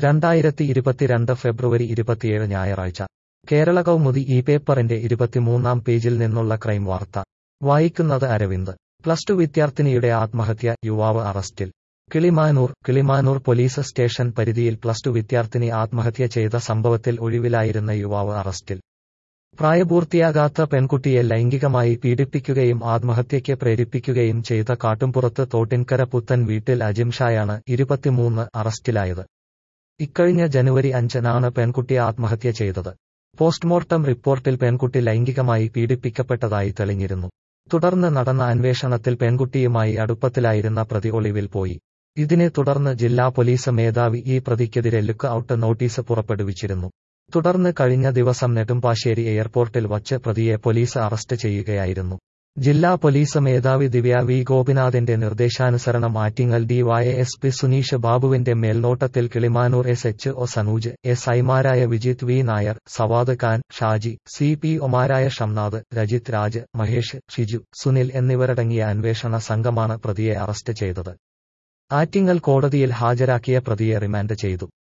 രണ്ടായിരത്തി ഇരുപത്തിരണ്ട് ഫെബ്രുവരി ഇരുപത്തിയേഴ് ഞായറാഴ്ച കേരള കൗമുദി ഈ പേപ്പറിന്റെ ഇരുപത്തിമൂന്നാം പേജിൽ നിന്നുള്ള ക്രൈം വാർത്ത വായിക്കുന്നത് അരവിന്ദ് പ്ലസ് ടു വിദ്യാർത്ഥിനിയുടെ ആത്മഹത്യ യുവാവ് അറസ്റ്റിൽ കിളിമാനൂർ കിളിമാനൂർ പോലീസ് സ്റ്റേഷൻ പരിധിയിൽ പ്ലസ് ടു വിദ്യാർത്ഥിനി ആത്മഹത്യ ചെയ്ത സംഭവത്തിൽ ഒഴിവിലായിരുന്ന യുവാവ് അറസ്റ്റിൽ പ്രായപൂർത്തിയാകാത്ത പെൺകുട്ടിയെ ലൈംഗികമായി പീഡിപ്പിക്കുകയും ആത്മഹത്യയ്ക്ക് പ്രേരിപ്പിക്കുകയും ചെയ്ത കാട്ടുംപുറത്ത് തോട്ടിൻകര പുത്തൻ വീട്ടിൽ അജിംഷായാണ് ഇരുപത്തിമൂന്ന് അറസ്റ്റിലായത് ഇക്കഴിഞ്ഞ ജനുവരി അഞ്ചിനാണ് പെൺകുട്ടി ആത്മഹത്യ ചെയ്തത് പോസ്റ്റ്മോർട്ടം റിപ്പോർട്ടിൽ പെൺകുട്ടി ലൈംഗികമായി പീഡിപ്പിക്കപ്പെട്ടതായി തെളിഞ്ഞിരുന്നു തുടർന്ന് നടന്ന അന്വേഷണത്തിൽ പെൺകുട്ടിയുമായി അടുപ്പത്തിലായിരുന്ന പ്രതി ഒളിവിൽ പോയി ഇതിനെ തുടർന്ന് ജില്ലാ പോലീസ് മേധാവി ഈ പ്രതിക്കെതിരെ ലുക്ക് ഔട്ട് നോട്ടീസ് പുറപ്പെടുവിച്ചിരുന്നു തുടർന്ന് കഴിഞ്ഞ ദിവസം നെടുമ്പാശ്ശേരി എയർപോർട്ടിൽ വച്ച് പ്രതിയെ പോലീസ് അറസ്റ്റ് ചെയ്യുകയായിരുന്നു ജില്ലാ പോലീസ് മേധാവി ദിവ്യ വി ഗോപിനാഥിന്റെ നിർദ്ദേശാനുസരണം ആറ്റിങ്ങൽ ഡിവൈഎസ്പി സുനീഷ് ബാബുവിന്റെ മേൽനോട്ടത്തിൽ Kilimanoor S H O Sanooj S ഐമാരായ Vijith V Nair Sawad Khan Shaji C P ഒമാരായ ഷംനാഥ് രജിത് രാജ് മഹേഷ് ഷിജു സുനിൽ എന്നിവരടങ്ങിയ അന്വേഷണ സംഘമാണ് പ്രതിയെ അറസ്റ്റ് ചെയ്തത് ആറ്റിങ്ങൽ കോടതിയിൽ ഹാജരാക്കിയ പ്രതിയെ റിമാൻഡ് ചെയ്തു